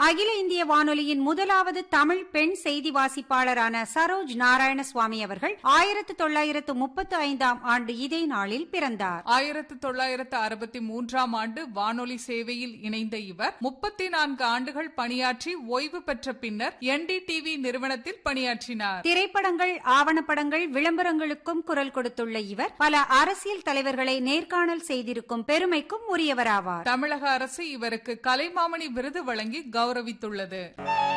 அகில இந்திய வானொலியின் முதலாவது தமிழ் பெண் செய்தி வாசிப்பாளரான சரோஜ் நாராயணசுவாமி அவர்கள் ஆயிரத்து தொள்ளாயிரத்து முப்பத்து ஐந்தாம் ஆண்டு இதே நாளில் பிறந்தார் ஆயிரத்து தொள்ளாயிரத்து அறுபத்தி மூன்றாம் ஆண்டு வானொலி சேவையில் இணைந்த இவர் முப்பத்தி நான்கு ஆண்டுகள் பணியாற்றி ஓய்வு பெற்ற பின்னர் என்டிடிவி நிறுவனத்தில் பணியாற்றினார் திரைப்படங்கள் ஆவணப்படங்கள் விளம்பரங்களுக்கும் குரல் கொடுத்துள்ள இவர் பல அரசியல் தலைவர்களை நேர்காணல் செய்திருக்கும் பெருமைக்கும் உரியவராவார் தமிழக அரசு இவருக்கு கலைமாமணி விருது வழங்கி கௌரவித்துள்ளது